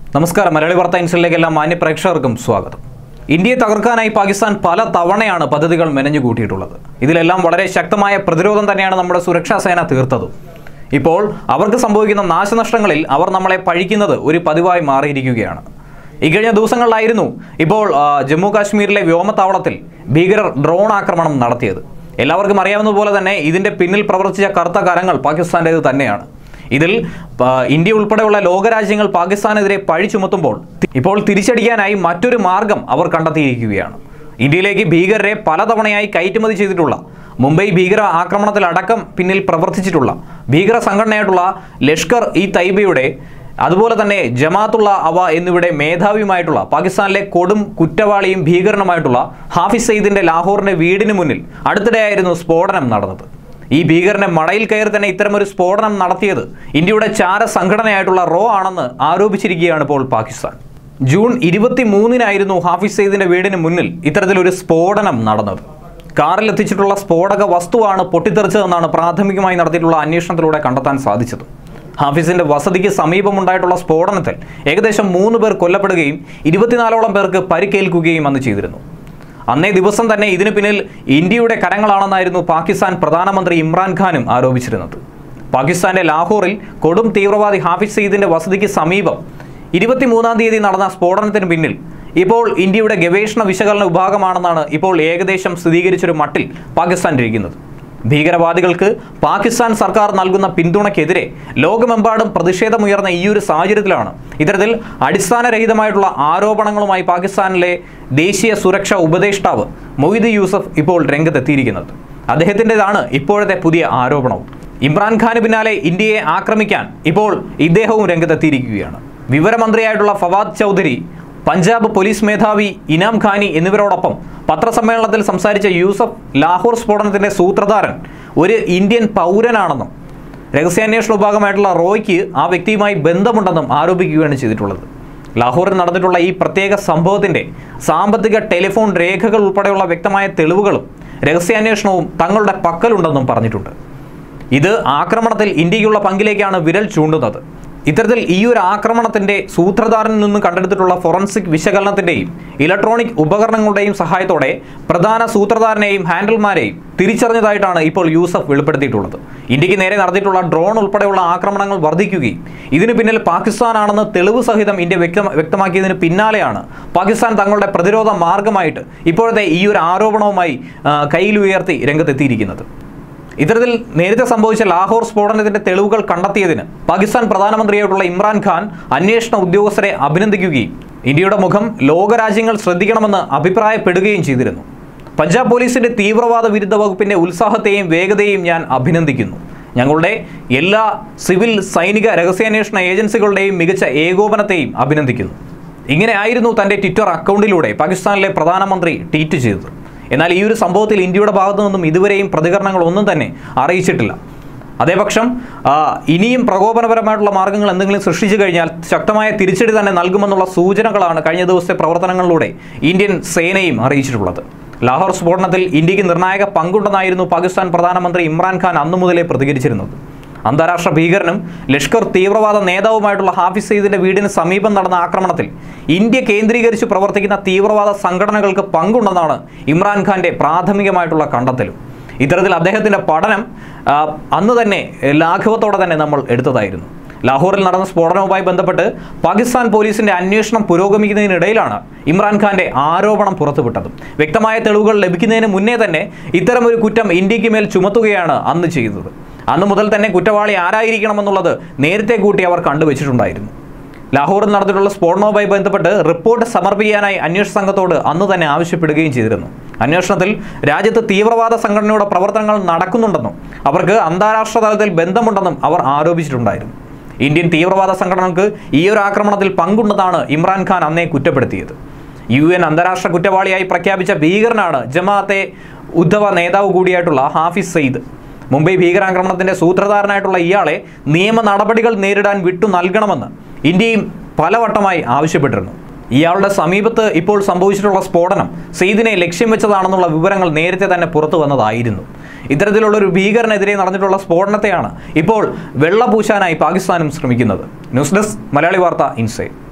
നമസ്കാരം മലയാളി വാർത്ത ഇൻസിലേക്ക് എല്ലാ മാന്യ പ്രേക്ഷകർക്കും സ്വാഗതം ഇന്ത്യയെ തകർക്കാനായി പാകിസ്ഥാൻ പല തവണയാണ് പദ്ധതികൾ മെനഞ്ഞുകൂട്ടിയിട്ടുള്ളത് ഇതിലെല്ലാം വളരെ ശക്തമായ പ്രതിരോധം തന്നെയാണ് നമ്മുടെ സുരക്ഷാ സേന തീർത്തത് ഇപ്പോൾ അവർക്ക് സംഭവിക്കുന്ന നാശനഷ്ടങ്ങളിൽ അവർ നമ്മളെ പഴിക്കുന്നത് ഒരു പതിവായി മാറിയിരിക്കുകയാണ് ഇക്കഴിഞ്ഞ ദിവസങ്ങളിലായിരുന്നു ഇപ്പോൾ ആ, ജമ്മു കാശ്മീരിലെ വ്യോമത്താവളത്തിൽ ഭീകരർ ഡ്രോൺ ആക്രമണം നടത്തിയത് എല്ലാവർക്കും അറിയാവുന്നതുപോലെ തന്നെ ഇതിന്റെ പിന്നിൽ പ്രവർത്തിച്ച കറുത്ത കരങ്ങൾ പാകിസ്ഥാൻ്റേത് തന്നെയാണ് ഇതിൽ ആ, ഇന്ത്യ ഉൾപ്പെടെയുള്ള ലോകരാജ്യങ്ങൾ പാകിസ്ഥാനെതിരെ പഴി ചുമത്തുമ്പോൾ തി- ഇപ്പോൾ തിരിച്ചടിക്കാനായി മറ്റൊരു മാർഗം അവർ കണ്ടെത്തിയിരിക്കുകയാണ് ഇന്ത്യയിലേക്ക് ഭീകരരെ പലതവണയായി കയറ്റുമതി ചെയ്തിട്ടുള്ള മുംബൈ ഭീകര ആക്രമണത്തിലടക്കം പിന്നിൽ പ്രവർത്തിച്ചിട്ടുള്ള ഭീകര സംഘടനയായിട്ടുള്ള ലഷ്കർ ഇ തൈബയുടെ അതുപോലെ തന്നെ ജമാത്തുള്ള അവ എന്നിവയുടെ മേധാവിയുമായിട്ടുള്ള പാകിസ്ഥാനിലെ കൊടും കുറ്റവാളിയും ഭീകരനുമായിട്ടുള്ള ഹാഫിസ് സയ്യിദിന്റെ ലാഹോറിന്റെ വീടിന് മുന്നിൽ അടുത്തിടെയായിരുന്നു സ്ഫോടനം നടന്നത് ഈ ഭീകരനെ മടയിൽ കയറി തന്നെ ഇത്തരമൊരു സ്ഫോടനം നടത്തിയത് ഇന്ത്യയുടെ ചാര സംഘടനയായിട്ടുള്ള റോ ആണെന്ന് ആരോപിച്ചിരിക്കുകയാണ് ഇപ്പോൾ പാകിസ്ഥാൻ ജൂൺ ഇരുപത്തി മൂന്നിനായിരുന്നു ഹാഫിസ് സയ്യിദിന്റെ വീടിന് മുന്നിൽ ഇത്തരത്തിലൊരു സ്ഫോടനം നടന്നത് കാറിൽ എത്തിച്ചിട്ടുള്ള സ്ഫോടക വസ്തുവാണ് പൊട്ടിത്തെറിച്ചതെന്നാണ് പ്രാഥമികമായി നടത്തിയിട്ടുള്ള അന്വേഷണത്തിലൂടെ കണ്ടെത്താൻ സാധിച്ചത് ഹാഫിസിന്റെ വസതിക്ക് സമീപമുണ്ടായിട്ടുള്ള സ്ഫോടനത്തിൽ ഏകദേശം മൂന്ന് പേർ കൊല്ലപ്പെടുകയും ഇരുപത്തിനാലോളം പേർക്ക് പരിക്കേൽക്കുകയും അന്ന് ചെയ്തിരുന്നു അന്നേ ദിവസം തന്നെ ഇതിന് പിന്നിൽ ഇന്ത്യയുടെ കരങ്ങളാണെന്നായിരുന്നു പാകിസ്ഥാൻ പ്രധാനമന്ത്രി ഇമ്രാൻഖാനും ആരോപിച്ചിരുന്നത് പാകിസ്ഥാന്റെ ലാഹോറിൽ കൊടും തീവ്രവാദി ഹാഫിസ് സയ്യിദിന്റെ വസതിക്ക് സമീപം ഇരുപത്തിമൂന്നാം തീയതി നടന്ന സ്ഫോടനത്തിന് പിന്നിൽ ഇപ്പോൾ ഇന്ത്യയുടെ ഗവേഷണ വിശകലന വിഭാഗമാണെന്നാണ് ഇപ്പോൾ ഏകദേശം സ്ഥിരീകരിച്ചൊരു മട്ടിൽ പാകിസ്ഥാൻ ഇരിക്കുന്നത് ഭീകരവാദികൾക്ക് പാകിസ്ഥാൻ സർക്കാർ നൽകുന്ന പിന്തുണയ്ക്കെതിരെ ലോകമെമ്പാടും പ്രതിഷേധമുയർന്ന ഈ ഒരു സാഹചര്യത്തിലാണ് ഇത്തരത്തിൽ അടിസ്ഥാനരഹിതമായിട്ടുള്ള ആരോപണങ്ങളുമായി പാകിസ്ഥാനിലെ ദേശീയ സുരക്ഷാ ഉപദേഷ്ടാവ് മൊയ്ദ് യൂസഫ് ഇപ്പോൾ രംഗത്തെത്തിയിരിക്കുന്നത് അദ്ദേഹത്തിൻ്റെതാണ് ഇപ്പോഴത്തെ പുതിയ ആരോപണവും ഇമ്രാൻഖാന് പിന്നാലെ ഇന്ത്യയെ ആക്രമിക്കാൻ ഇപ്പോൾ ഇദ്ദേഹവും രംഗത്തെത്തിയിരിക്കുകയാണ് വിവരമന്ത്രിയായിട്ടുള്ള ഫവാദ് ചൗധരി പഞ്ചാബ് പോലീസ് മേധാവി ഇനാം ഖാനി എന്നിവരോടൊപ്പം പത്രസമ്മേളനത്തിൽ സംസാരിച്ച യൂസഫ് ലാഹോർ സ്ഫോടനത്തിന്റെ സൂത്രധാരൻ ഒരു ഇന്ത്യൻ പൗരനാണെന്നും രഹസ്യാന്വേഷണ വിഭാഗമായിട്ടുള്ള റോയ്ക്ക് ആ വ്യക്തിയുമായി ബന്ധമുണ്ടെന്നും ആരോപിക്കുകയാണ് ചെയ്തിട്ടുള്ളത് ലാഹോറിൽ നടന്നിട്ടുള്ള ഈ പ്രത്യേക സംഭവത്തിന്റെ സാമ്പത്തിക ടെലിഫോൺ രേഖകൾ ഉൾപ്പെടെയുള്ള വ്യക്തമായ തെളിവുകളും രഹസ്യാന്വേഷണവും തങ്ങളുടെ പക്കലുണ്ടെന്നും പറഞ്ഞിട്ടുണ്ട് ഇത് ആക്രമണത്തിൽ ഇന്ത്യക്കുള്ള പങ്കിലേക്കാണ് വിരൽ ചൂണ്ടുന്നത് ഇത്തരത്തിൽ ഈ ഒരു ആക്രമണത്തിന്റെ സൂത്രധാരനിൽ നിന്ന് കണ്ടെടുത്തിട്ടുള്ള ഫോറൻസിക് വിശകലനത്തിന്റെയും ഇലക്ട്രോണിക് ഉപകരണങ്ങളുടെയും സഹായത്തോടെ പ്രധാന സൂത്രധാരനെയും ഹാൻഡിൽമാരെയും തിരിച്ചറിഞ്ഞതായിട്ടാണ് ഇപ്പോൾ യൂസഫ് വെളിപ്പെടുത്തിയിട്ടുള്ളത് ഇന്ത്യക്ക് നേരെ നടത്തിയിട്ടുള്ള ഡ്രോൺ ഉൾപ്പെടെയുള്ള ആക്രമണങ്ങൾ വർദ്ധിക്കുകയും ഇതിന് പിന്നിൽ പാകിസ്ഥാനാണെന്ന് തെളിവ് സഹിതം ഇന്ത്യ വ്യക്തം വ്യക്തമാക്കിയതിന് പിന്നാലെയാണ് പാകിസ്ഥാൻ തങ്ങളുടെ പ്രതിരോധ മാർഗമായിട്ട് ഇപ്പോഴത്തെ ഈ ഒരു ആരോപണവുമായി ആ, കയ്യിലുയർത്തി രംഗത്തെത്തിയിരിക്കുന്നത് ഇത്തരത്തിൽ നേരത്തെ സംഭവിച്ച ലാഹോർ സ്ഫോടനത്തിന്റെ തെളിവുകൾ കണ്ടെത്തിയതിന് പാകിസ്ഥാൻ പ്രധാനമന്ത്രിയായിട്ടുള്ള ഇമ്രാൻഖാൻ അന്വേഷണ ഉദ്യോഗസ്ഥരെ അഭിനന്ദിക്കുകയും ഇന്ത്യയുടെ മുഖം ലോകരാജ്യങ്ങൾ ശ്രദ്ധിക്കണമെന്ന് അഭിപ്രായപ്പെടുകയും ചെയ്തിരുന്നു പഞ്ചാബ് പോലീസിന്റെ തീവ്രവാദ വിരുദ്ധ വകുപ്പിന്റെ ഉത്സാഹത്തെയും വേഗതയെയും ഞാൻ അഭിനന്ദിക്കുന്നു ഞങ്ങളുടെ എല്ലാ സിവിൽ സൈനിക രഹസ്യാന്വേഷണ ഏജൻസികളുടെയും മികച്ച ഏകോപനത്തെയും അഭിനന്ദിക്കുന്നു ഇങ്ങനെ ആയിരുന്നു തന്റെ ട്വിറ്റർ അക്കൗണ്ടിലൂടെ പാകിസ്ഥാനിലെ പ്രധാനമന്ത്രി ട്വീറ്റ് ചെയ്തത് എന്നാൽ ഈ ഒരു സംഭവത്തിൽ ഇന്ത്യയുടെ ഭാഗത്തു നിന്നും ഇതുവരെയും പ്രതികരണങ്ങൾ ഒന്നും തന്നെ അറിയിച്ചിട്ടില്ല അതേപക്ഷം ആ, ഇനിയും പ്രകോപനപരമായിട്ടുള്ള മാർഗങ്ങൾ എന്തെങ്കിലും സൃഷ്ടിച്ചു കഴിഞ്ഞാൽ ശക്തമായ തിരിച്ചടി തന്നെ നൽകുമെന്നുള്ള സൂചനകളാണ് കഴിഞ്ഞ ദിവസത്തെ പ്രവർത്തനങ്ങളിലൂടെ ഇന്ത്യൻ സേനയും അറിയിച്ചിട്ടുള്ളത് ലാഹോർ സ്ഫോടനത്തിൽ ഇന്ത്യക്ക് നിർണായക പങ്കുണ്ടെന്നായിരുന്നു പാകിസ്ഥാൻ പ്രധാനമന്ത്രി ഇമ്രാൻഖാൻ അന്നു മുതലേ പ്രതികരിച്ചിരുന്നത് അന്താരാഷ്ട്ര ഭീകരനും ലഷ്കർ തീവ്രവാദ നേതാവുമായിട്ടുള്ള ഹാഫിസ് സയ്യിദിന്റെ വീടിന് സമീപം നടന്ന ആക്രമണത്തിൽ ഇന്ത്യ കേന്ദ്രീകരിച്ച് പ്രവർത്തിക്കുന്ന തീവ്രവാദ സംഘടനകൾക്ക് പങ്കുണ്ടെന്നാണ് ഇമ്രാൻഖാന്റെ പ്രാഥമികമായിട്ടുള്ള കണ്ടെത്തലും ഇത്തരത്തിൽ അദ്ദേഹത്തിന്റെ പഠനം ആ, അന്ന് തന്നെ ലാഘവത്തോടെ തന്നെ നമ്മൾ എടുത്തതായിരുന്നു ലാഹോറിൽ നടന്ന സ്ഫോടനവുമായി ബന്ധപ്പെട്ട് പാകിസ്ഥാൻ പോലീസിന്റെ അന്വേഷണം പുരോഗമിക്കുന്നതിനിടയിലാണ് ഇമ്രാൻഖാന്റെ ആരോപണം പുറത്തുവിട്ടത് വ്യക്തമായ തെളിവുകൾ ലഭിക്കുന്നതിന് മുന്നേ തന്നെ ഇത്തരമൊരു കുറ്റം ഇന്ത്യക്ക് മേൽ ചുമത്തുകയാണ് അന്ന് ചെയ്തത് അന്ന് മുതൽ തന്നെ കുറ്റവാളി ആരായിരിക്കണമെന്നുള്ളത് നേരത്തെ കൂട്ടി അവർ കണ്ടുവച്ചിട്ടുണ്ടായിരുന്നു ലാഹോറിൽ നടന്നിട്ടുള്ള സ്ഫോടനവുമായി ബന്ധപ്പെട്ട് റിപ്പോർട്ട് സമർപ്പിക്കാനായി അന്വേഷണ സംഘത്തോട് അന്ന് തന്നെ ആവശ്യപ്പെടുകയും ചെയ്തിരുന്നു അന്വേഷണത്തിൽ രാജ്യത്ത് തീവ്രവാദ സംഘടനയുടെ പ്രവർത്തനങ്ങൾ നടക്കുന്നുണ്ടെന്നും അവർക്ക് അന്താരാഷ്ട്ര തലത്തിൽ ബന്ധമുണ്ടെന്നും അവർ ആരോപിച്ചിട്ടുണ്ടായിരുന്നു ഇന്ത്യൻ തീവ്രവാദ സംഘടനകൾക്ക് ഈ ഒരു ആക്രമണത്തിൽ പങ്കുണ്ടെന്നാണ് ഇമ്രാൻഖാൻ അന്നേ കുറ്റപ്പെടുത്തിയത് യു എൻ അന്താരാഷ്ട്ര കുറ്റവാളിയായി പ്രഖ്യാപിച്ച ഭീകരനാണ് ജമാഅത്തെ ഉദ്ധവ നേതാവ് കൂടിയായിട്ടുള്ള ഹാഫിസ് സയ്യിദ് മുംബൈ ഭീകരാക്രമണത്തിന്റെ സൂത്രധാരനായിട്ടുള്ള ഇയാളെ നിയമ നടപടികൾ നേരിടാൻ വിട്ടു നൽകണമെന്ന് ഇന്ത്യയും പലവട്ടമായി ആവശ്യപ്പെട്ടിരുന്നു ഇയാളുടെ സമീപത്ത് ഇപ്പോൾ സംഭവിച്ചിട്ടുള്ള സ്ഫോടനം സെയ്ദിനെ ലക്ഷ്യം വെച്ചതാണെന്നുള്ള വിവരങ്ങൾ നേരത്തെ തന്നെ പുറത്തു വന്നതായിരുന്നു ഇത്തരത്തിലുള്ള ഒരു ഭീകരനെതിരെ നടന്നിട്ടുള്ള സ്ഫോടനത്തെയാണ് ഇപ്പോൾ വെള്ളപൂശാനായി പാകിസ്ഥാനും ശ്രമിക്കുന്നത് ന്യൂസ് ഡെസ്ക് മലയാളി വാർത്ത ഇൻസൈഡ്